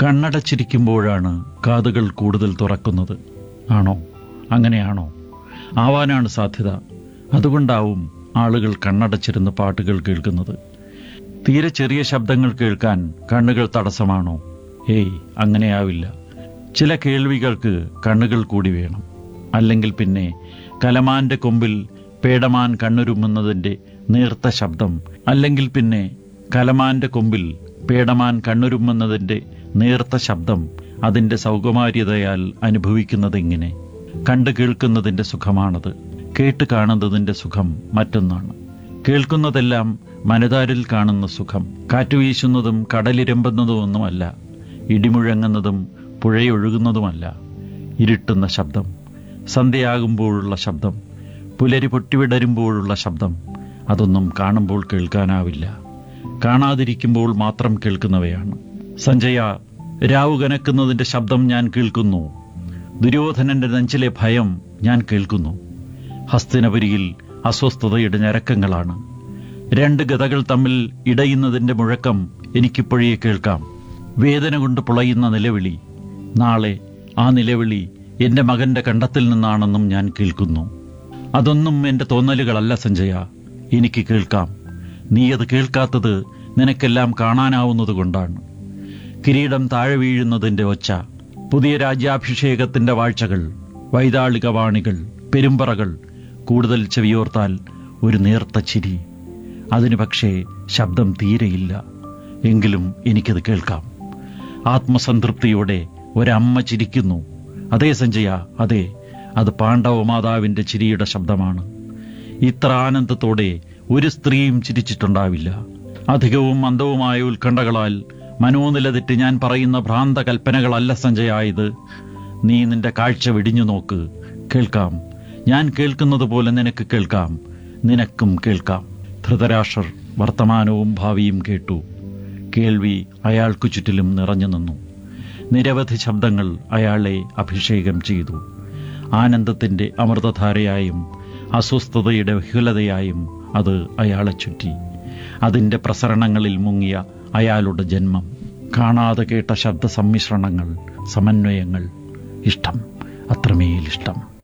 കണ്ണടച്ചിരിക്കുമ്പോഴാണ് കാതുകൾ കൂടുതൽ തുറക്കുന്നത് ആണോ അങ്ങനെയാണോ ആവാനാണ് സാധ്യത അതുകൊണ്ടാവും ആളുകൾ കണ്ണടച്ചിരുന്ന് പാട്ടുകൾ കേൾക്കുന്നത് തീരെ ചെറിയ ശബ്ദങ്ങൾ കേൾക്കാൻ കണ്ണുകൾ തടസ്സമാണോ ഏയ് അങ്ങനെയാവില്ല ചില കേൾവികൾക്ക് കണ്ണുകൾ കൂടി വേണം അല്ലെങ്കിൽ പിന്നെ കലമാന്റെ കൊമ്പിൽ പേടമാൻ കണ്ണുരുമുന്നതിന്റെ നേർത്ത ശബ്ദം അല്ലെങ്കിൽ പിന്നെ കലമാന്റെ കൊമ്പിൽ പേടമാൻ കണ്ണുരുമുന്നതിന്റെ നേർത്ത ശബ്ദം അതിന്റെ സൗകുമാര്യതയാൽ അനുഭവിക്കുന്നത് ഇങ്ങനെ കണ്ടു കേൾക്കുന്നതിന്റെ സുഖമാണത് കേട്ട് കാണുന്നതിന്റെ സുഖം മറ്റൊന്നാണ് കേൾക്കുന്നതെല്ലാം മനതാരിൽ കാണുന്ന സുഖം കാറ്റുവീശുന്നതും കടലിരമ്പുന്നതുമൊന്നുമല്ല ഇടിമുഴങ്ങുന്നതും പുഴയൊഴുകുന്നതുമല്ല ഇരുട്ടുന്ന ശബ്ദം സന്ധ്യയാകുമ്പോഴുള്ള ശബ്ദം പുലരി പൊട്ടിവിടരുമ്പോഴുള്ള ശബ്ദം അതൊന്നും കാണുമ്പോൾ കേൾക്കാനാവില്ല കാണാതിരിക്കുമ്പോൾ മാത്രം കേൾക്കുന്നവയാണ് സഞ്ജയ രാവു കനക്കുന്നതിന്റെ ശബ്ദം ഞാൻ കേൾക്കുന്നു ദുര്യോധനന്റെ നെഞ്ചിലെ ഭയം ഞാൻ കേൾക്കുന്നു ഹസ്തിനപുരിയിൽ അസ്വസ്ഥതയുടെ ഞരക്കങ്ങളാണ് രണ്ട് ഗതകൾ തമ്മിൽ ഇടയുന്നതിന്റെ മുഴക്കം എനിക്കിപ്പോഴേ കേൾക്കാം വേദന കൊണ്ട് പുളയുന്ന നിലവിളി നാളെ ആ നിലവിളി എന്റെ മകന്റെ കണ്ടത്തിൽ നിന്നാണെന്നും ഞാൻ കേൾക്കുന്നു അതൊന്നും എന്റെ തോന്നലുകളല്ല സഞ്ജയ എനിക്ക് കേൾക്കാം നീ അത് കേൾക്കാത്തത് നിനക്കെല്ലാം കാണാനാവുന്നത് കൊണ്ടാണ് കിരീടം താഴെ വീഴുന്നതിന്റെ ഒച്ച പുതിയ രാജ്യാഭിഷേകത്തിന്റെ വാഴ്ചകൾ വൈതാളിക വാണികൾ പെരുമ്പറകൾ കൂടുതൽ ചെവിയോർത്താൽ ഒരു നേർത്ത ചിരി അതിന് പക്ഷേ ശബ്ദം തീരെയില്ല എങ്കിലും എനിക്കത് കേൾക്കാം ആത്മസംതൃപ്തിയോടെ ഒരമ്മ ചിരിക്കുന്നു അതേ സഞ്ജയ അതെ അത് പാണ്ഡവ മാതാവിന്റെ ചിരിയുടെ ശബ്ദമാണ് ഇത്ര ആനന്ദത്തോടെ ഒരു സ്ത്രീയും ചിരിച്ചിട്ടുണ്ടാവില്ല അധികവും മന്ദവുമായ ഉത്കണ്ഠകളാൽ മനോനില തെറ്റി ഞാൻ പറയുന്ന ഭ്രാന്ത കൽപ്പനകളല്ല സഞ്ജയായത് നീ നിന്റെ കാഴ്ച വെടിഞ്ഞു നോക്ക് കേൾക്കാം ഞാൻ കേൾക്കുന്നത് പോലെ നിനക്ക് കേൾക്കാം നിനക്കും കേൾക്കാം ധൃതരാഷ്ട്രർ വർത്തമാനവും ഭാവിയും കേട്ടു കേൾവി അയാൾക്കു ചുറ്റിലും നിറഞ്ഞു നിന്നു നിരവധി ശബ്ദങ്ങൾ അയാളെ അഭിഷേകം ചെയ്തു ആനന്ദത്തിന്റെ അമൃതധാരയായും അസ്വസ്ഥതയുടെ വിഹുലതയായും അത് അയാളെ ചുറ്റി അതിന്റെ പ്രസരണങ്ങളിൽ മുങ്ങിയ അയാളുടെ ജന്മം കാണാതെ കേട്ട ശബ്ദ സമ്മിശ്രണങ്ങൾ സമന്വയങ്ങൾ ഇഷ്ടം അത്രമേൽ ഇഷ്ടം